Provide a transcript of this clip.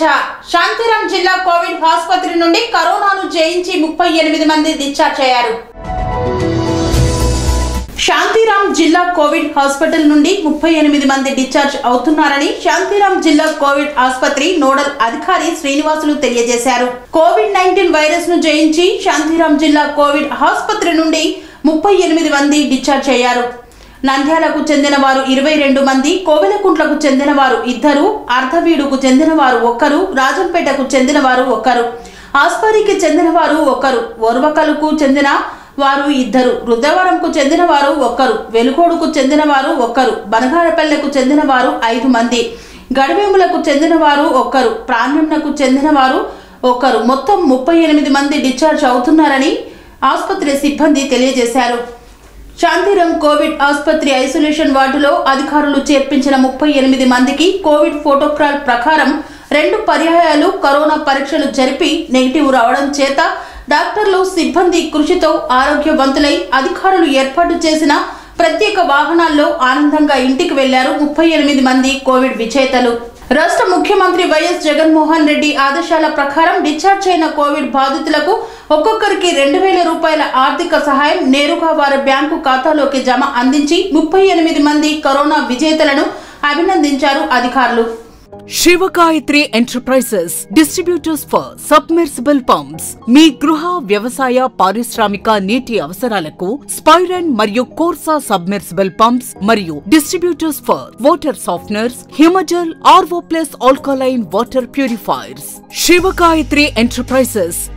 శాంతిరాం జిల్లా కోవిడ్ ఆసుపత్రి నుండి కరోనాను జయించి ముప్పై ఎనిమిది మంది డిశ్చార్జ్ అయ్యారు శాంతిరాం జిల్లా కోవిడ్ హాస్పిటల్ నుండి ముప్పై ఎనిమిది మంది డిశ్చార్జ్ అవుతున్నారని శాంతిరాం జిల్లా కోవిడ్ ఆసుపత్రి నోడల్ అధికారి శ్రీనివాసులు తెలియజేశారు కోవిడ్ నైన్టీన్ వైరస్ ను జయించి శాంతిరాం జిల్లా కోవిడ్ ఆసుపత్రి నుండి ముప్పై ఎనిమిది మంది డిశ్చార్జ్ అయ్యారు నంద్యాలకు చెందిన వారు ఇరవై రెండు మంది కోవెలకుంట్లకు చెందిన వారు ఇద్దరు అర్ధవీడుకు చెందిన వారు ఒక్కరు రాజంపేటకు చెందిన వారు ఒక్కరు ఆస్పరికి చెందిన వారు ఒకరు ఓర్వకలకు చెందిన వారు ఇద్దరు రుద్రవరంకు చెందిన వారు ఒక్కరు వెలుగోడుకు చెందిన వారు ఒక్కరు బనగారపల్లెకు చెందిన వారు ఐదు మంది గడివేములకు చెందిన వారు ఒక్కరు ప్రాణ్యంనకు చెందిన వారు ఒకరు మొత్తం ముప్పై ఎనిమిది మంది డిశ్చార్జ్ అవుతున్నారని ఆసుపత్రి సిబ్బంది తెలియజేశారు శాంతిరం కోవిడ్ ఆసుపత్రి ఐసోలేషన్ వార్డులో అధికారులు చేర్పించిన ముప్పై ఎనిమిది మందికి కోవిడ్ ఫోటోగ్రాల్ ప్రకారం రెండు పర్యాయాలు కరోనా పరీక్షలు జరిపి నెగిటివ్ రావడం చేత డాక్టర్లు సిబ్బంది కృషితో ఆరోగ్యవంతులై అధికారులు ఏర్పాటు చేసిన ప్రత్యేక వాహనాల్లో ఆనందంగా ఇంటికి వెళ్లారు ముప్పై ఎనిమిది మంది కోవిడ్ విజేతలు రాష్ట్ర ముఖ్యమంత్రి వైఎస్ జగన్మోహన్ రెడ్డి ఆదేశాల ప్రకారం డిశ్చార్జ్ అయిన కోవిడ్ బాధితులకు ఒక్కొక్కరికి రెండు వేల రూపాయల ఆర్థిక సహాయం నేరుగా వారి బ్యాంకు ఖాతాలోకి జమ అందించి ముప్పై ఎనిమిది మంది కరోనా విజేతలను అభినందించారు అధికారులు Shivagayatri enterprises distributors for submersible pumps మీ గృహ వ్యవసాయ పారిశ్రామిక నీటి అవసరాలకు స్పైరన్ మరియు కోర్సా సబ్మెర్సిబుల్ పంప్స్ మరియు distributors for water softeners Himajal RO plus alkaline water purifiers Shivagayatri enterprises